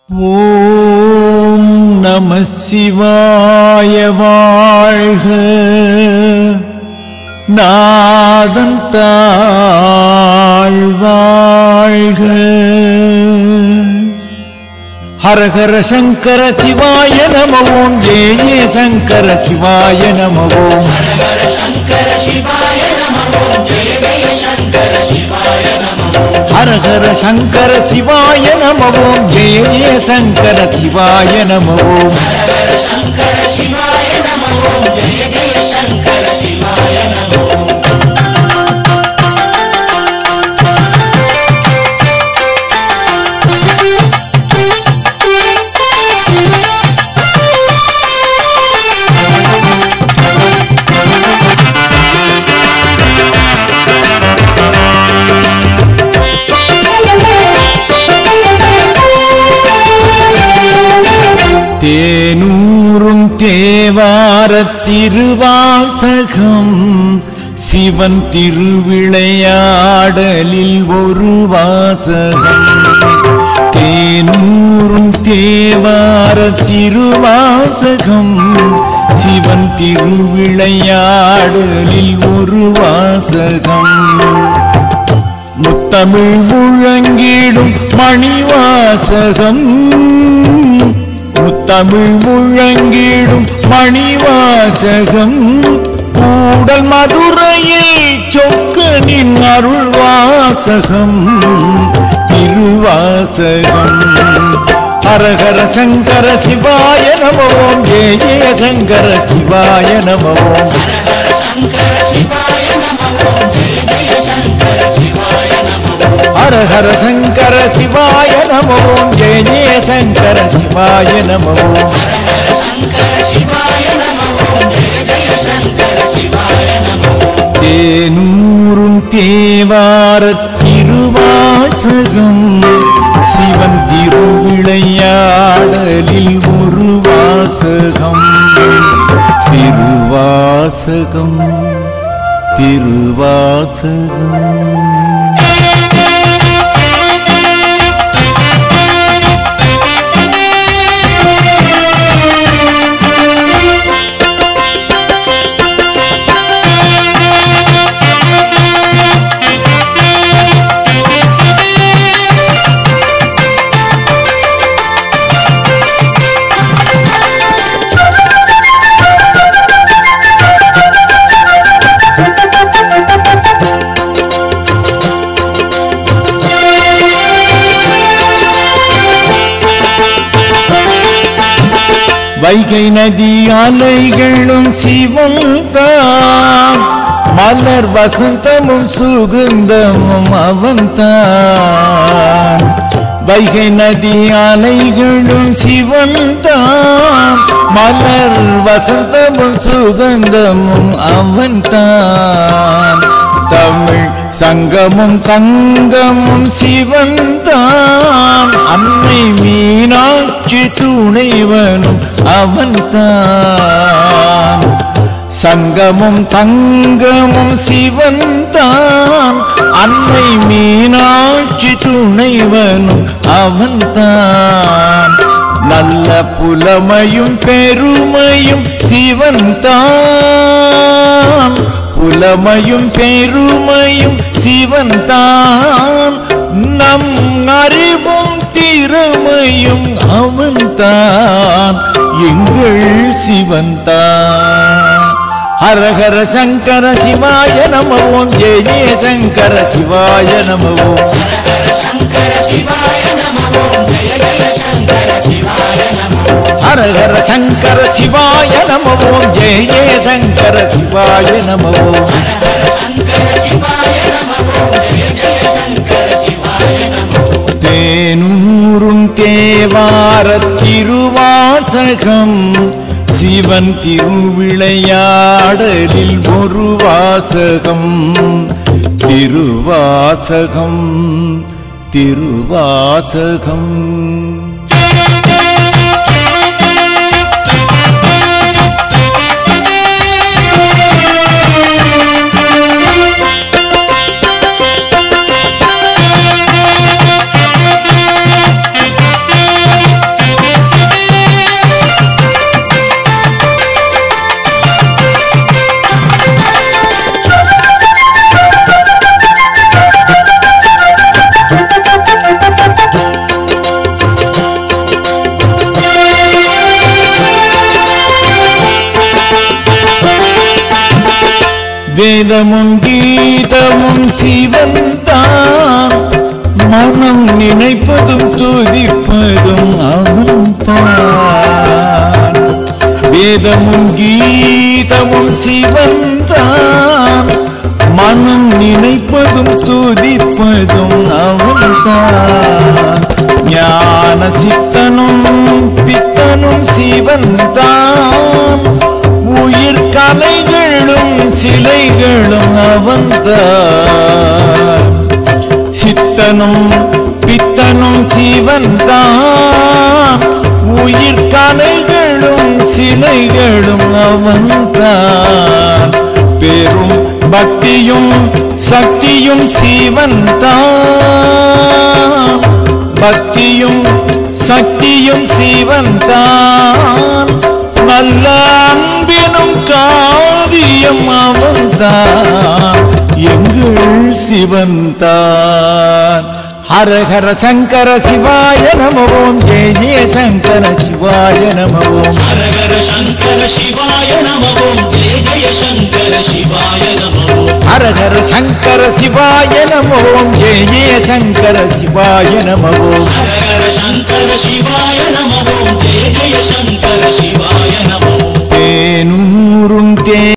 ஓம் நம சிவாய வாழ்க நாதன் தாழ் வாழ்க ஹரஹர சங்கர சிவாய நம ஓம் ஜெய ஜெய சங்கர சிவாய நம ஓம் ஹரஹர சங்கர சிவாய நம ஓம் ஜெய ஜெய சங்கர சிவாய நம ஓம் தேனூரும் தேவார திருவாசகம் சிவன் திருவிளையாடலில் ஒரு வாசகம் தேனூரும் தேவார திருவாசகம் சிவன் திருவிளையாடலில் ஒரு வாசகம் முத்தமிழ் முழங்கிடும் மணிவாசகம் முத்தமிழ் முழங்கிடும் மணிவாசகம் கூடல் மதுரையில் சொக்கனின் அருள் வாசகம் திருவாசகம் ஹரஹர சங்கர சிவாய நமவோம் ஜெய ஜெய சங்கர சிவாய நமவோம் ஹரஹர சங்கர சிவாய நமவோம் ஜெய ஜெய சங்கர சிவாய நமவோம் தேனூரும் தேவார திருவாசகம் சிவன் திருவிளையாடலில் ஒரு வாசகம் திருவாசகம் திருவாசகம் வைகை நதி அலைகளும் சிவன்தான் மலர் வசந்தமும் சுகந்தமும் அவன்தான் வைகை நதி அலைகளும் சிவன்தான் மலர் வசந்தமும் சுகந்தமும் அவன்தான் தமிழ் சங்கமும் தங்கமும் சிவன்தான் அன்னை மீனாட்சி துணைவனும் அவன்தான் சங்கமும் தங்கமும் சிவன்தான் அன்னை மீனாட்சி துணைவனும் அவன்தான் நல்ல புலமையும் பெருமையும் சிவன்தான் புலமையும் பெருமையும் சிவன்தான் நம் அறிவும் திறமையும் அவன்தான் எங்கள் சிவன்தான் ஹரஹர சங்கர சிவாய நம ஓம் ஜெய ஜெய சங்கர சிவாய நம ஓம் ஹரஹர சங்கர சிவாய நம ஓம் ஜெய ஜெய சங்கர சிவாய நம ஓம் தேனூரும் தேவார திருவாசகம் சிவன் திருவிளையாடலில் ஒரு வாசகம் திருவாசகம் திருவாசகம் வேதமும் கீதமும் சிவன்தான் மனம் நினைப்பதும் துதிப்பதும் அவன்தான் வேதமும் கீதமும் சிவன்தான் மனம் நினைப்பதும் துதிப்பதும் அவன்தான் ஞான சித்தனும் பித்தனும் சிவன்தான் உயிர் கலைகளும் சிலைகளும் அவன்தான் சித்தனும் பித்தனும் சிவன்தான் உயிர் கலைகளும் சிலைகளும் அவன்தான் பெரும் பக்தியும் சக்தியும் சிவன்தான் பக்தியும் சக்தியும் சிவன்தான் நல்ல அன்பினும் காவியம் அவன்தான் எங்கள் சிவன்தான் ஹர ஹர சங்கர சிவாய நமவோம் ஜெய ஜெய சங்கர சிவாய நமவோம் ஹரஹர சங்கர சிவாய நமவோம் ஜெய ஜெய சங்கர சிவாய நமவோம் ஹர ஹர சங்கர சிவாய நமவோம் ஜெய ஜெய சங்கர சிவாய நமவோம் ஹரஹர சங்கர சிவாய நமவோம் ஜெய ஜெய சங்கர சிவாய நமவோம் தேனூரும் தே